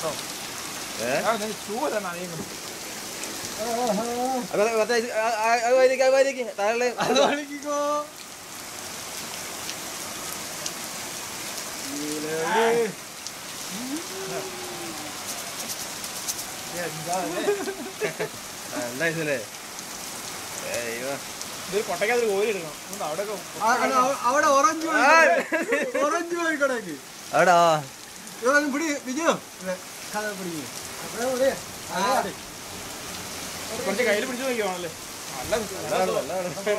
കേട്ടോ ഏ ഷൂ അല്ല നനയുന്നു അത് മറ്റേ ഇത് ആ- ആ- അത് വായിലേക്ക്, അത് വായിലേക്ക്. താഴെ അത് കളിക്കോ നല്ല ഇതല്ലേ അയ്യോ ഇതൊരു കൊട്ടയ്ക്കകത്ത് കോരി എടുക്കണം അതുകൊണ്ട് അവിടെയൊക്കെ അവിടെ ഓറഞ്ച് ഓറഞ്ച് കോഴിക്കോടേക്ക് അവിടാ പിടി വിജയോ കഥ പിടിക്കും കുറച്ച് കയ്യിൽ പിടിച്ചു നോക്കിയാണല്ലേ നല്ല നല്ലതാണ് നല്ലതാണ്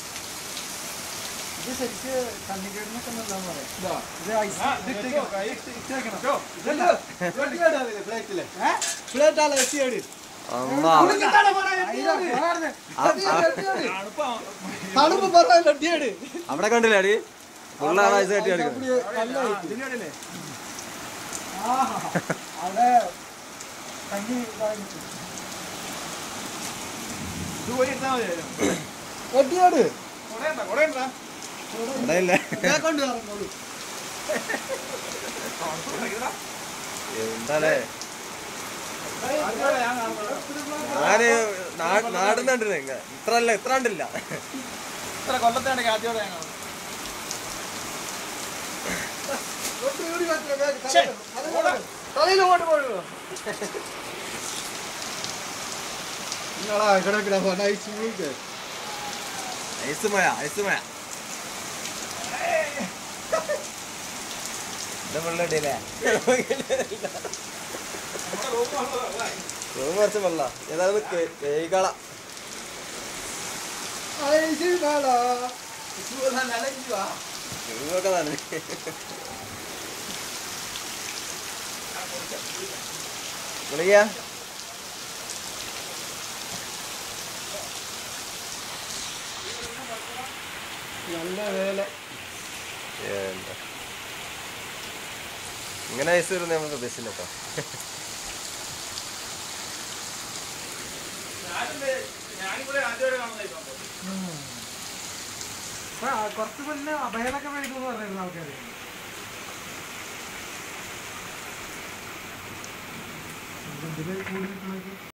ഇത് ശരിക്ക് കണ്ണിക്കേടിനൊക്കെ നല്ലതാന്ന് പറയാം ഇതാ. ഇത് ഐസ് ആ, ഇത് വെച്ചോ, ഇട്ടേക്കണം. കൈ ഇട്ടേക്കണം. വെച്ചോ. ഇതല്ല, പ്ലേറ്റിലിടാതെ, പ്ലേറ്റില്. പ്ലേറ്റ് അല്ല, എത്തിയാട്. അമ്മാ കുളിക്കത്താണ് പറ, എത്തിയാട്. എത്തിയാട്, എത്തിയാട്. തണുപ്പാ. തണുപ്പ് പറയാൻ എത്തിയാട്. അവിടെ കണ്ടില്ലേ അടി ഫുള്ളാണ് ഐസ് കെട്ടി ഐസ് എടുക്കുന്നത് അപ്പടി നല്ല ആ, ഐസ്. ഇതിന്റെ ഇടയിലേ. ആഹാ. അവിടെ കഞ്ഞി ഇതായിട്ട്. ഇത് കോരി എടുത്താൽ മതിയായിരുന്നു. എത്തിയാട്. കുടയുണ്ടോ? കുടയുണ്ടോ? ഇവിടെ ഇല്ല ഇതേ കൊണ്ട് ഇറങ്ങോളൂ. തണുപ്പ് കളിക്കടാ. എന്താലേ അതുപോലെ ഞാൻ കാണുന്നത്. ഞാന് നാ- നാടിന്ന് കണ്ടിരുന്നു ഇങ്ങ ഇത്ര അല്ല ഇത്ര കണ്ടില്ല ഇത്ര കൊല്ലത്തേണെങ്കിൽ ആദ്യമായിട്ട് ഞാൻ കാണുന്നത്. ഒത്തിരി കൂടി പറ്റില്ല, ദേ, ശ്ശേ, തലയിൽ ഓടാ. തലയിൽ ഓടി പോയോ? നിങ്ങളാ കിടക്കിട ഐസ് വീക്ക് ഐസ് മഴ ഐസ് മഴ ഇത് വെള്ളം ഇടിയില്ലേ നമ്മുടെ റൂം വന്നതല്ലേ? റൂം കുറച്ച് വെള്ള ഏതായാലും കേൾക്കള ഐസ് കാള ഇതുപോലെ നനയ്ക്കുവാ. റൂമൊക്കെ തന്നെ ഗുളിക നല്ല വേല എന്താ ഇങ്ങനെ ഐസ് വരുന്ന നമ്മൾ പ്രതീക്ഷിച്ചില്ല കേട്ടോ ഞാനിത് ഞാനിവിടെ ആദ്യമായിട്ട് കാണുന്നത് ഈ സംഭവം. കുറച്ച് മുന്നേ അഭയനൊക്കെ മേടിക്കും എന്ന് പറഞ്ഞിരുന്നു ആൾക്കാര് ഇതില് കൂടി നിൽക്കണൊക്കെ